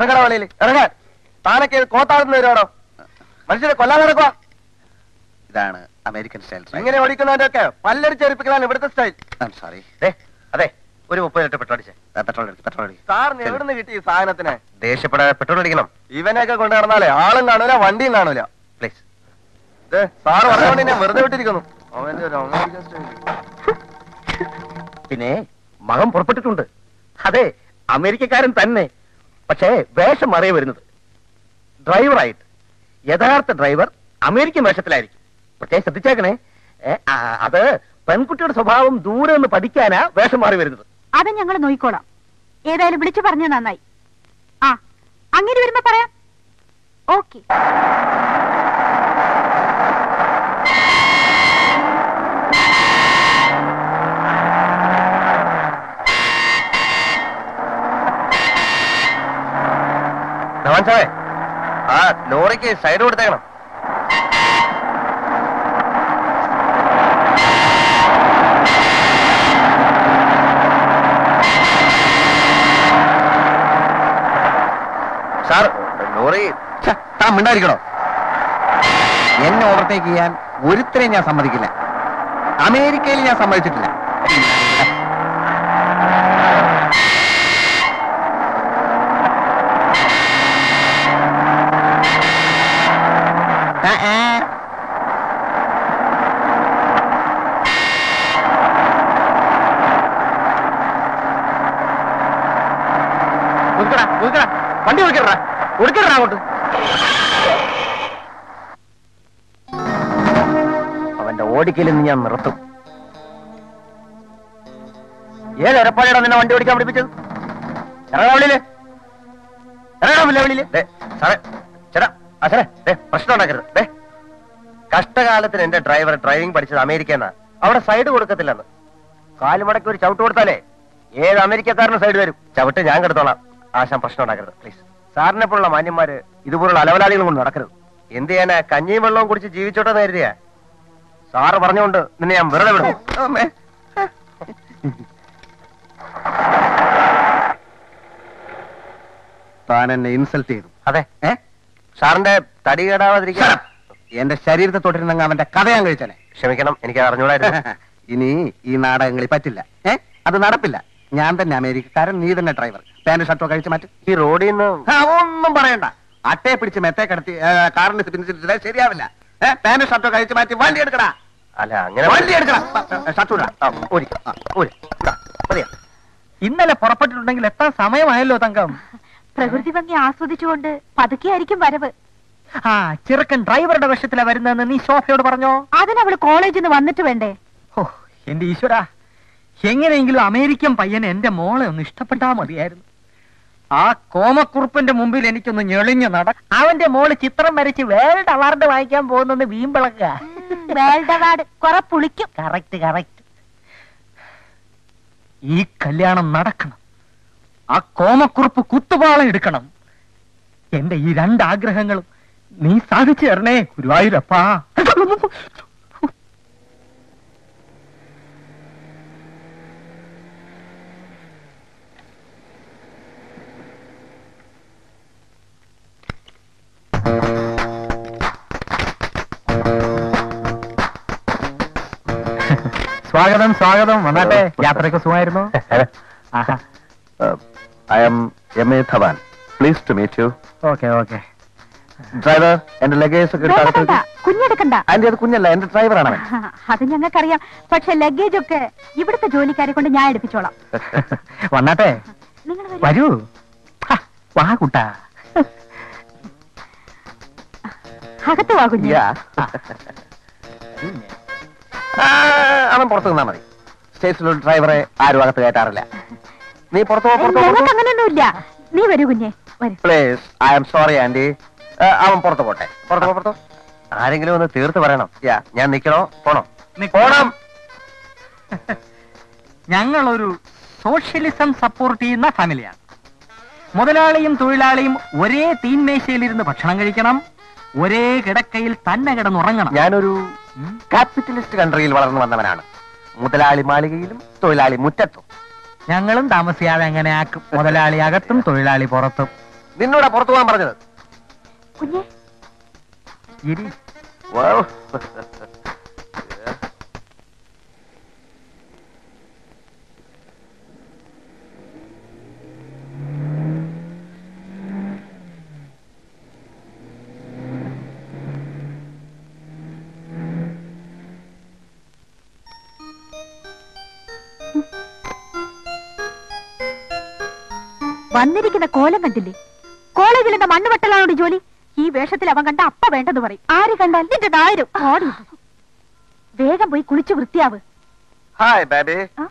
ഇറങ്ങണ വെളിയിൽ ഇറങ്ങാൻ താനൊക്കെ ഇത് കോത്താടുന്ന വരുവാണോ മനുഷ്യരെ കൊല്ലാൻ നടക്കുക ഇതാണ് അമേരിക്കൻ സ്റ്റൈൽ ഇങ്ങനെ ഓടിക്കുന്നതിന്റെ ഒക്കെ പല്ലടിച്ചേരിപ്പിക്കലാണ് ഇവിടുത്തെ സ്റ്റൈൽ സോറി അതെ ഒരു മുപ്പത് ലിറ്റർ പെട്രോൾ അടിച്ചേ പെട്രോൾ എടുക്ക് പെട്രോൾ എടുക്ക് സാറിന് എവിടുന്ന് കിട്ടി ഈ സാധനത്തിന് ദേഷ്യപ്പെടാതെ പെട്രോൾ അടിക്കണം ഇവനെയൊക്കെ കൊണ്ടു നടന്നാലേ ആളും കാണൂല വണ്ടിയും കാണൂല പ്ലീസ് ദേ, സാറ് പറഞ്ഞുകൊണ്ട് എന്നെ വെറുതെ വിട്ടിരിക്കുന്നു അവന്റെ ഒരു അമേരിക്കൻ സ്റ്റൈൽ പിന്നെ മകൻ പുറപ്പെട്ടിട്ടുണ്ട് അതെ അമേരിക്കക്കാരൻ തന്നെ പക്ഷേ വേഷം മാറിയ വരുന്നത് ഡ്രൈവറായിട്ട് യഥാർത്ഥ ഡ്രൈവർ അമേരിക്കൻ വേഷത്തിലായിരിക്കും പ്രത്യേകം ശ്രദ്ധിച്ചേക്കണേ ഏ, ആ, അത് പെൺകുട്ടിയുടെ സ്വഭാവം ദൂരെ നിന്ന് പഠിക്കാനാ വേഷം മാറി വരുന്നത് അത് ഞങ്ങൾ നോയിക്കോളാം ഏതായാലും വിളിച്ചു പറഞ്ഞ നന്നായി ആ അങ്ങനെ വരുമ്പോ പറയാം ഓക്കെ നവാൻ സാറേ ആ ലോറിക്ക് സൈഡ് കൊടുത്തേക്കണം സാർ ലോറി ഛ, താൻ മിണ്ടായിരിക്കണോ എന്നെ ഓവർടേക്ക് ചെയ്യാൻ ഒരുത്തരെയും ഞാൻ സമ്മതിക്കില്ല അമേരിക്കയിൽ ഞാൻ സമ്മതിച്ചിട്ടില്ല ആ, ആ. ഒതുക്കടാ ഒതുക്കടാ വണ്ടി ഒതുക്കടാ ഒതുക്കടാ അങ്ങോട്ട് അവന്റെ ഓടിക്കലിൽ നിന്ന് ഞാൻ നിർത്തും ഏത് എരപ്പാടിയാ നിന്നെ വണ്ടി ഓടിക്കാൻ പഠിപ്പിച്ചത് ഇറങ്ങാ വെളിയില് ഇറങ്ങാ വില്ല വെളിയില് ദേ, സാറേ ചേട്ടാ ആ സാറേ ദേ, പ്രശ്നം ഉണ്ടാക്കരുത് ദേ കഷ്ടകാലത്തിന് എന്റെ ഡ്രൈവർ ഡ്രൈവിംഗ് പഠിച്ചത് അമേരിക്ക എന്നാ അവിടെ സൈഡ് കൊടുക്കത്തില്ലെന്ന് കാലുമടക്കി ഒരു ചവിട്ട് കൊടുത്താലേ ഏത് അമേരിക്കക്കാരനും സൈഡ് വരും ചവിട്ട് ഞാൻ കെടുത്തോളാം ആശാൻ പ്രശ്നം ഉണ്ടാക്കരുത് പ്ലീസ് സാറിനെ പോലുള്ള മാന്യന്മാര് ഇതുപോലുള്ള അലവലാളികൾ കൊണ്ട് നടക്കരുത് എന്ത് ചെയ്യാനാ കഞ്ഞിയും വെള്ളവും കുടിച്ച് ജീവിച്ചോട്ടെ കരുതിയാ സാറ് പറഞ്ഞുകൊണ്ട് നിന്നെ ഞാൻ വെറുതെ വിടും അമ്മേ. താൻ എന്നെ ഇൻസൾട്ട് ചെയ്തു അതെ ഏ സാറിന്റെ തടി കേടാവാതിരിക്കാൻ Shut up. എന്റെ ശരീരത്തെ തൊട്ടിരുന്നെങ്കിൽ അവന്റെ കഥ ഞാൻ കഴിച്ചനെ ക്ഷമിക്കണം എനിക്ക് അറിഞ്ഞൂടായിരുന്നു ഇനി ഈ നാടകങ്ങളിൽ പറ്റില്ല ഏ അത് നടപ്പില്ല ഞാൻ തന്നെ അമേരിക്കക്കാരൻ നീ തന്നെ ഡ്രൈവർ പാന്റ് ഷർട്ടോ കഴിച്ച് മാറ്റി ഈ റോഡിൽ നിന്ന് ആ, ഒന്നും പറയണ്ട അട്ടയെ പിടിച്ച് മെത്തേ കിടത്തി ഏ, കാറിന് പിന്നിച്ചിട്ട് ശരിയാവില്ല ഏ പാന്റ് ഷർട്ടോ കഴിച്ച് മാറ്റി വണ്ടി എടുക്കടാ അല്ല അങ്ങനെ വണ്ടി എടുക്കടാ ഷർട്ട് ഇടാ ആ, ഊരിക്കോ. ആ, ഊര്. ഇതാ, മതിയോ? ഇന്നലെ പുറപ്പെട്ടിട്ടുണ്ടെങ്കിൽ എത്ര സമയമായല്ലോ തങ്കം പ്രകൃതി ഭംഗി ആസ്വദിച്ചുകൊണ്ട് പതുക്കെയായിരിക്കും വരവ് ആ ചെറുക്കൻ ഡ്രൈവറുടെ വേഷത്തിലാ വരുന്നതെന്ന് നീ ശോഭയോട് പറഞ്ഞോ അതിനവള് കോളേജിൽ നിന്ന് വന്നിട്ട് വേണ്ടേ ഓ എന്റെ ഈശ്വര എങ്ങനെയെങ്കിലും അമേരിക്കൻ പയ്യനെ എന്റെ മോളെ ഒന്ന് ഇഷ്ടപ്പെട്ടാ മതിയായിരുന്നു ആ കോമക്കുറുപ്പിന്റെ മുമ്പിൽ എനിക്കൊന്ന് ഞെളിഞ്ഞു നട അവന്റെ മോള് ചിത്രം വരച്ച് വേൾഡ് അവാർഡ് വാങ്ങിക്കാൻ പോകുന്നെന്ന് വീമ്പിളക്ക വേൾഡ് അവാർഡ് കുറെ പുളിക്കും കറക്റ്റ് കറക്റ്റ് ഈ കല്യാണം നടക്കണം ആ കോമക്കുറുപ്പ് കുത്തുപാളം എടുക്കണം എന്റെ ഈ രണ്ട് ആഗ്രഹങ്ങളും നീ സാധിച്ചു തരണേ ഗുരുവായൂരപ്പാ സ്വാഗതം സ്വാഗതം വന്നാട്ടെ യാത്രയൊക്കെ സുഖമായിരുന്നു ആഹാ I'm M A Dhawan please to meet you okay okay driver എന്റെ ലഗേജ് ഒക്കെ വേണ്ട, എടുത്ത് വേണ്ട, കുഞ്ഞെടുക്കണ്ട ആന്റി അത് കുഞ്ഞല്ല എന്റെ ഡ്രൈവറാണ് അവൻ ആ, അത് ഞങ്ങൾക്കറിയാം പക്ഷെ ലഗേജ് ഒക്കെ ഇവിടുത്തെ ജോലിക്കാരെ കൊണ്ട് ഞാൻ എടുപ്പിച്ചോളാം വന്നാട്ടെ നിങ്ങൾ വരൂ. വരൂ ഹ, വാ കുട്ടാ അകത്ത് വാ കുഞ്ഞ് Yeah. ആ, അവൻ പുറത്ത് നിന്നാ മതി സ്റ്റേഷനിൽ ഡ്രൈവറെ ആരും അകത്ത് കയറ്റാറില്ല നീ പുറത്തു പോ പുറത്തു ഞങ്ങൾക്ക് അങ്ങനെയൊന്നുമില്ല നീ വരൂ കുഞ്ഞെ വരൂ please I'm sorry aunty അവൻ പുറത്തു പോട്ടെ പുറത്തു പോ പുറത്തു ആരെങ്കിലും ഒന്ന് തീർത്ത് പറയണം യാ ഞാൻ നിക്കണോ പോണോ പോണം ഞങ്ങളൊരു സോഷ്യലിസം സപ്പോർട്ട് ചെയ്യുന്ന ഫാമിലിയാണ് മുതലാളിയും തൊഴിലാളിയും ഒരേ തീൻമേശയിലിരുന്ന് ഭക്ഷണം കഴിക്കണം ഒരേ കിടക്കയിൽ തന്നെ കിടന്നുറങ്ങണം ഞാനൊരു ക്യാപിറ്റലിസ്റ്റ് കൺട്രിയിൽ വളർന്നു വന്നവനാണ് മുതലാളി മാളികയിലും തൊഴിലാളി മുറ്റത്തും ഞങ്ങളും താമസിയാതെ അങ്ങനെ ആക്കും മുതലാളി അകത്തും തൊഴിലാളി പുറത്തും നിന്നോടാ പുറത്തു പോകാൻ പറഞ്ഞത് കുഞ്ഞെ ഇരി വൗ. വന്നിരിക്കുന്ന കോലം കണ്ടില്ലേ കോളേജിൽ എന്താ മണ്ണ് വെട്ടലാണോട് ജോലി ഈ വേഷത്തിൽ അവൻ കണ്ട അപ്പ വേണ്ടെന്ന് പറയും ആര് കണ്ടാൽ നിന്റെ നായരും ഓടി വേഗം പോയി കുളിച്ചു വൃത്തിയാവ് ഹായ് ബേബി ആ?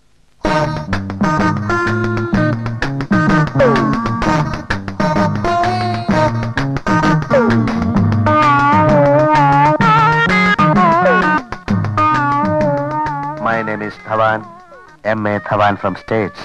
My name is Dhawan M A Dhawan from States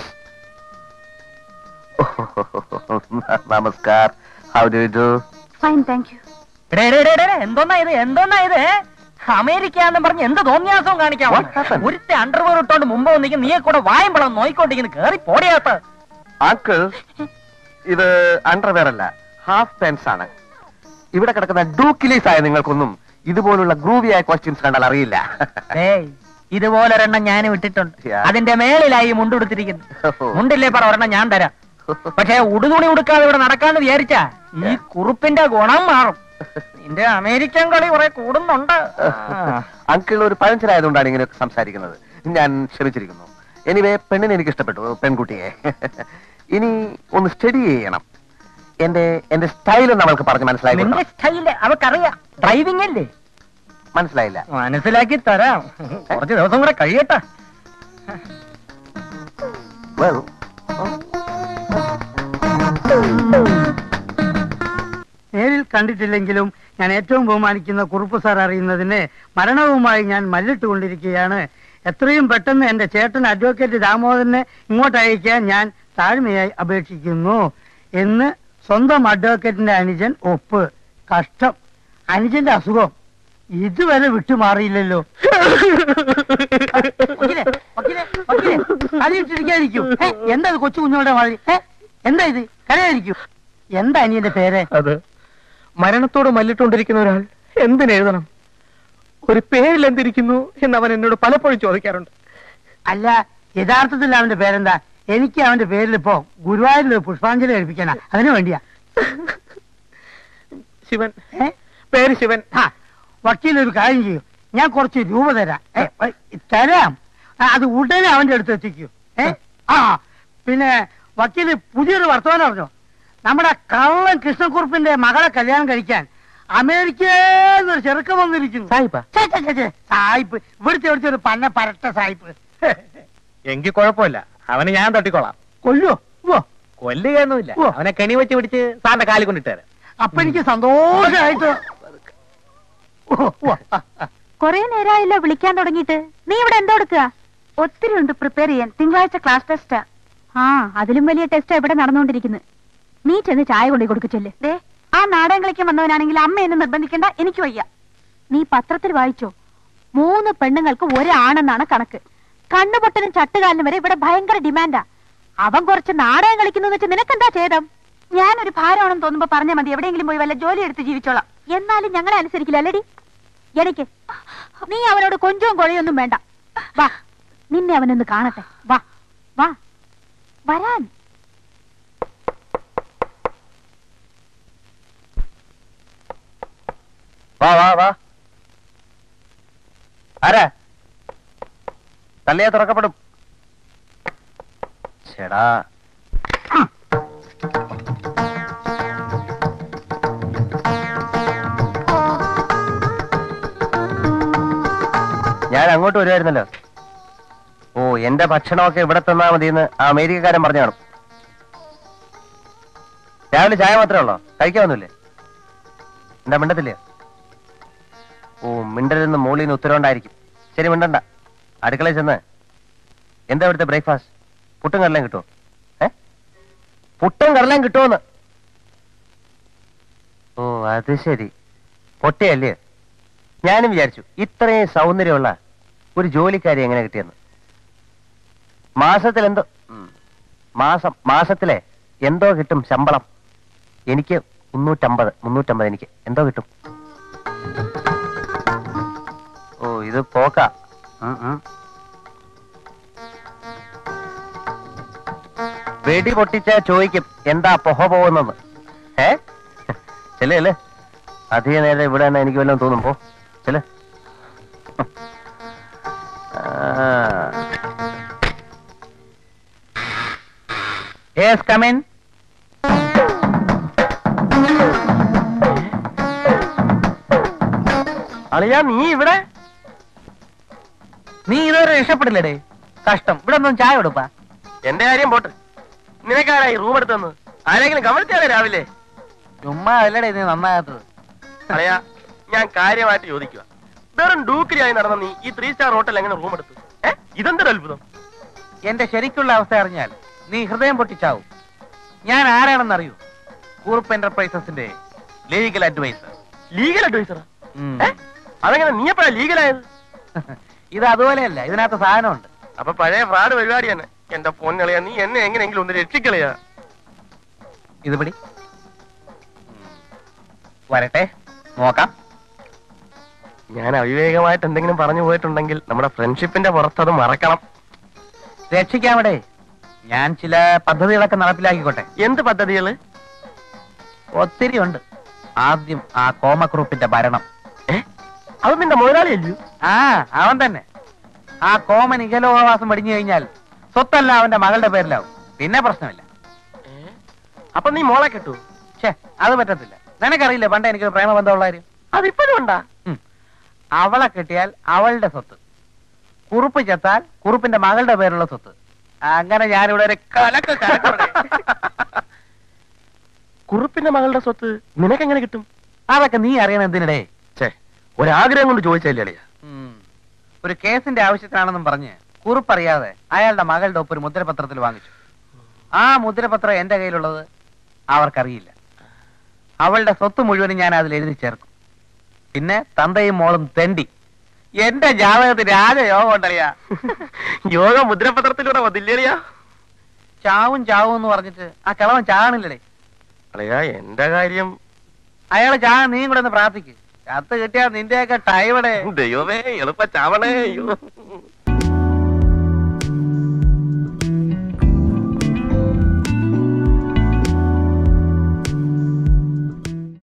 namaskar how do you do fine thank you എടേ, എടേ, എടേ, എടേ, എന്തോന്നാ ഇത് എന്തോന്നാ ഇത് അമേരിക്ക എന്ന് പറഞ്ഞ് എന്ത് തോന്നിയാസവും കാണിക്കാം What happened? ഒരുത്തെ അണ്ടർവെയർ ഇട്ടോണ്ട് മുമ്പ് വന്നിരിക്കും നീയെ കൂടെ വായമ്പളം നോയിക്കൊണ്ടിരിക്കുന്നു കേറി പോടിയാത്ത അങ്കിൾ ഇത് അണ്ടർവെയർ അല്ല ഹാഫ് പെൻസ് ആണ് ഇവിടെ കിടക്കുന്ന ഡൂക്കിലീസ് ആയ നിങ്ങൾക്കൊന്നും ഇതുപോലുള്ള ഗ്രൂവിയായ ക്വസ്റ്റ്യൻസ് കണ്ടാൽ അറിയില്ല ഏയ് ഇതുപോലൊരെണ്ണം ഞാൻ വിട്ടിട്ടുണ്ട് Yeah. അതിന്റെ മേളിലായി മുണ്ടുടുത്തിരിക്കുന്നു മുണ്ടില്ലേ പറ ഒരെണ്ണം ഞാൻ തരാം പക്ഷേ ഉടുതുണി ഉടുക്കാതെ ഇവിടെ നടക്കാന്ന് വിചാരിച്ചാ ഈ കുറുപ്പിന്റെ ഗുണം മാറും നിന്റെ അമേരിക്കൻ കളി കുറെ കൂടുന്നുണ്ട് ആ. അങ്കിൾ ഒരു പഴഞ്ചനായതുകൊണ്ടാണ് ഇങ്ങനെ സംസാരിക്കുന്നത് ഞാൻ ക്ഷമിച്ചിരിക്കുന്നു എനിവേ പെണ്ണിനെ എനിക്ക് ഇഷ്ടപ്പെട്ടു പെൺകുട്ടിയെ ഇനി ഒന്ന് സ്റ്റഡി ചെയ്യണം എന്റെ എന്റെ സ്റ്റൈൽ നമ്മൾക്ക് പറഞ്ഞ് മനസ്സിലായി നിന്റെ കൊടുക്കണം. സ്റ്റൈല് അവക്കറിയാം ഡ്രൈവിംഗ് അല്ലേ മനസ്സിലായില്ല മനസ്സിലാക്കി തരാം കുറച്ച് ദിവസം കൂടെ കഴിയട്ടെ Well, നേരിൽ കണ്ടിട്ടില്ലെങ്കിലും ഞാൻ ഏറ്റവും ബഹുമാനിക്കുന്ന കുറുപ്പ് സാർ അറിയുന്നതിന് മരണവുമായി ഞാൻ മല്ലിട്ടുകൊണ്ടിരിക്കുകയാണ് എത്രയും പെട്ടെന്ന് എന്റെ ചേട്ടൻ അഡ്വക്കേറ്റ് ദാമോദരനെ ഇങ്ങോട്ട് അയക്കാൻ ഞാൻ താഴ്മയായി അപേക്ഷിക്കുന്നു എന്ന് സ്വന്തം അഡ്വക്കേറ്റിന്റെ അനുജൻ ഒപ്പ് കഷ്ടം അനുജന്റെ അസുഖം ഇതുവരെ വിട്ടുമാറിയില്ലല്ലോ വക്കീലേ, വക്കീലേ, വക്കീലേ, കരയിട്ടിരിക്കാതിരിക്കൂ. ഏ, എന്താ ഇത് കൊച്ചു കുഞ്ഞുങ്ങളുടെ മാതിരി ഏ, എന്താ ഇത് കരയായിരിക്കും എന്താ അനിയന്റെ പേര് അത് മരണത്തോട് മല്ലിട്ടുകൊണ്ടിരിക്കുന്ന ഒരാൾ എന്തിനെഴുതണം ഒരു പേരിൽ എന്തിരിക്കുന്നു എന്ന് അവൻ എന്നോട് പലപ്പോഴും ചോദിക്കാറുണ്ട് അല്ല യഥാർത്ഥത്തിൽ അവന്റെ പേരെന്താ എനിക്ക് അവന്റെ പേരിൽ ഇപ്പോ ഗുരുവായൂരിൽ ഒരു പുഷ്പാഞ്ജലി കഴിപ്പിക്കാനാ അതിനു വേണ്ടിയാ ശിവൻ ഏ പേര് ശിവൻ ആ വക്കീൽ ഒരു കാര്യം ചെയ്യൂ ഞാൻ കുറച്ച് രൂപ തരാം ഏ, ഏ, തരാം ആ, അത് ഉടനെ അവന്റെ അടുത്ത് എത്തിക്കൂ ഏ ആ പിന്നെ വക്കീല് പുതിയൊരു വർത്തമാനം അറിഞ്ഞോ നമ്മുടെ കള്ളൻ കൃഷ്ണക്കുറുപ്പിന്റെ മകളെ കല്യാണം കഴിക്കാൻ അമേരിക്കയിൽ ഒരു ചെറുക്കം വന്നിരിക്കുന്നു സായിപ്പാ? ഛെ, ഛെ, ഛെ, ഛെ, സായിപ്പ് ഇവിടുത്തെ ഇവിടുത്തെ ഒരു പന്ന പരട്ട സായിപ്പ് എങ്കിൽ കുഴപ്പമില്ല അവനെ ഞാൻ തട്ടിക്കോളാം കൊല്ലോ ഓ കൊല്ലുകയൊന്നുമില്ല ഓ. അവനെ കെണി വെച്ച് പിടിച്ച് സാറിന്റെ കാലിൽ കൊണ്ടിട്ട് തരാം അപ്പൊ എനിക്ക് സന്തോഷമായിട്ട് ഓ, ഓ, ആ, ആ. കൊറേ നേരമായല്ലോ വിളിക്കാൻ തുടങ്ങിയിട്ട് നീ ഇവിടെ എന്തോ എടുക്കുക ഒത്തിരി ഉണ്ട് പ്രിപ്പയർ ചെയ്യാൻ തിങ്കളാഴ്ച ക്ലാസ് ടെസ്റ്റാ ആ അതിലും വലിയ ടെസ്റ്റാ ഇവിടെ നടന്നുകൊണ്ടിരിക്കുന്നത് നീ ചെന്ന് ചായ കൊണ്ടു കൊടുക്കച്ചല്ലേ ദേ ആ നാടകം കളിക്കാൻ വന്നവനാണെങ്കിൽ അമ്മ എന്നെ നിർബന്ധിക്കണ്ട എനിക്ക് വയ്യ നീ പത്രത്തിൽ വായിച്ചോ മൂന്ന് പെണ്ണുങ്ങൾക്ക് ഒരാണെന്നാണ് കണക്ക് കണ്ണുപൊട്ടനും ചട്ടുകാലിനും വരെ ഇവിടെ ഭയങ്കര ഡിമാൻഡാ അവൻ കുറച്ച് നാടകം കളിക്കുന്നു വെച്ച് നിനക്കെന്താ ഛേദം ഞാനൊരു ഭാരമാണെന്ന് തോന്നുമ്പോ പറഞ്ഞാൽ മതി എവിടെയെങ്കിലും പോയി വല്ല ജോലി എടുത്ത് ജീവിച്ചോളാം എന്നാലും ഞങ്ങളെ അനുസരിക്കില്ല അല്ലേടി എനിക്ക് നീ അവനോട് കൊഞ്ചവും കൊഴയൊന്നും വേണ്ട വാ നിന്നെ അവനൊന്ന് കാണട്ടെ വാ വാ വരാൻ വാ വാ വാ ആരാ തള്ളിയാ തുറക്കപ്പെടും ചേടാ ഞാൻ അങ്ങോട്ട് വരുമായിരുന്നല്ലോ ഓ എന്റെ ഭക്ഷണമൊക്കെ ഇവിടെ തന്നാ മതിയെന്ന് ആ അമേരിക്കക്കാരൻ പറഞ്ഞു കാണും രാവിലെ ചായ മാത്രമേ ഉള്ളോ കഴിക്കാവുന്നില്ലേ എന്താ മിണ്ടത്തില്ലയോ ഓ മിണ്ടലെന്ന് മോളിൽ നിന്ന് ഉത്തരവുണ്ടായിരിക്കും ശരി മിണ്ടണ്ട അടുക്കളയിൽ ചെന്ന് എന്താ ഇവിടുത്തെ ബ്രേക്ക്ഫാസ്റ്റ് പുട്ടും കടലയും കിട്ടുമോ ഏ പുട്ടും കടലയും കിട്ടുമോന്ന് ഓ അത് ശരി പൊട്ടയല്ലേ ഞാനും വിചാരിച്ചു ഇത്രയും സൗന്ദര്യമുള്ള ഒരു ജോലിക്കാരി എങ്ങനെ കിട്ടിയെന്ന് മാസത്തിൽ എന്തോ ഉം. മാസം മാസത്തിലെ എന്തോ കിട്ടും ശമ്പളം എനിക്ക് മുന്നൂറ്റമ്പത് മുന്നൂറ്റമ്പത് എനിക്ക് എന്തോ കിട്ടും ഓ ഇത് പോക്ക വെടി പൊട്ടിച്ച ചോദിക്കും എന്താ പൊഹ പോകുന്നത് ഏ ചെല്ലേ അല്ലേ അധിക നേരം ഇവിടെ തന്നെ എനിക്ക് വല്ലതും തോന്നും പോ ചെല്ലേ യെസ് കമിൻ അളിയാ നീ ഇവിടെ നീ ഇതുവരെ രക്ഷപ്പെടില്ലടേ കഷ്ടം ഇവിടെ ഒന്നും ചായ കൊടുപ്പാ എന്റെ കാര്യം പോട്ട് നിനക്കാരായി റൂം എടുത്തെന്ന് ആരെങ്കിലും കമഴ്ത്തിയാലേ രാവിലെ ചുമ്മാ അല്ലടേ നീ നന്നാകാത്തത് അളിയാ ഞാൻ കാര്യമായിട്ട് ചോദിക്കുക വെറും ഡൂക്കിരിയായി നടന്ന നീ ഈ ത്രീ സ്റ്റാർ ഹോട്ടൽ എങ്ങനെ റൂം എടുത്തു ഏ ഇതെന്തൊരു അത്ഭുതം എന്റെ ശരിക്കുള്ള അവസ്ഥ അറിഞ്ഞാൽ നീ ഹൃദയം പൊട്ടിച്ചാവും ഞാൻ ആരാണെന്ന് അറിയൂ കൂർപ്പ് എന്റർപ്രൈസസിന്റെ ലീഗൽ അഡ്വൈസർ ലീഗൽ അഡ്വൈസറാ ഏ അതെങ്ങനെ നീ എപ്പോഴാ ലീഗലായത് ഇത് അതുപോലെയല്ല ഇതിനകത്ത് സാധനമുണ്ട് അപ്പൊ പഴയ ഫ്രാഡ് പരിപാടി തന്നെ എന്റെ പൊന്നളിയാ നീ എന്നെ എങ്ങനെയെങ്കിലും ഒന്ന് രക്ഷിക്കളയാ ഇത് പിടി വരട്ടെ നോക്കാം ഞാൻ അവിവേകമായിട്ട് എന്തെങ്കിലും പറഞ്ഞു പോയിട്ടുണ്ടെങ്കിൽ നമ്മുടെ ഫ്രണ്ട്ഷിപ്പിന്റെ പുറത്ത് അത് മറക്കണം രക്ഷിക്കാമടേ ഞാൻ ചില പദ്ധതികളൊക്കെ നടപ്പിലാക്കിക്കോട്ടെ എന്ത് പദ്ധതികള് ഒത്തിരി ഉണ്ട് ആദ്യം ആ കോമഗ്രൂപ്പിന്റെ ഭരണം ഏ അത് നിന്റെ മുതലാളിയല്ലയോ ആ അവൻ തന്നെ ആ കോമൻ ഇഹലോകവാസം വെടിഞ്ഞു കഴിഞ്ഞാൽ സ്വത്തല്ല അവന്റെ മകളുടെ പേരിലാവും പിന്നെ പ്രശ്നമില്ല അപ്പൊ നീ മോളെ കെട്ടു ഛേ അത് പറ്റത്തില്ല നിനക്കറിയില്ല പണ്ട് എനിക്ക് പ്രേമബന്ധമുള്ള കാര്യം അതിപ്പോഴും ഉണ്ടാ ഉം. അവളെ കിട്ടിയാൽ അവളുടെ സ്വത്ത് കുറുപ്പ് ചെത്താൽ കുറുപ്പിന്റെ മകളുടെ പേരുള്ള സ്വത്ത് അങ്ങനെ ഞാനിവിടെ ഒരു കലക്ക് കലക്കണേ കുറുപ്പിന്റെ മകളുടെ സ്വത്ത് നിനക്കെങ്ങനെ കിട്ടും അതൊക്കെ നീ അറിയണം എന്തിനടേ ഛേ ഒരാഗ്രഹം കൊണ്ട് ചോദിച്ചല്ലേ അളിയാ ഉം. ഒരു കേസിന്റെ ആവശ്യത്തിനാണെന്നും പറഞ്ഞ് കുറുപ്പറിയാതെ അയാളുടെ മകളുടെ ഒപ്പ് ഒരു മുദ്രപത്രത്തിൽ വാങ്ങിച്ചു ആ മുദ്രപത്രം എന്റെ കയ്യിലുള്ളത് അവർക്കറിയില്ല അവളുടെ സ്വത്ത് മുഴുവനും ഞാൻ അതിൽ എഴുതി ചേർക്കും പിന്നെ തന്തയും മോളും തെണ്ടി എന്റെ ജാതകത്തിൽ രാജയോഗം ഉണ്ടറിയാ യോഗ മുദ്രപത്രത്തിലൂടെ വന്നില്ലേളിയാ ചാവും ചാവും എന്ന് പറഞ്ഞിട്ട് ആ കിളവൻ ചാകണില്ലടേ അളിയാ എന്റെ കാര്യം അയാള് ചാകാൻ നീയും കൂടെ ഒന്ന് പ്രാർത്ഥിക്ക് ചത്ത് കിട്ടിയാ നിന്റെയൊക്കെ ടൈവടെ ദൈവമേ എളുപ്പ ചാവണേ അയ്യോ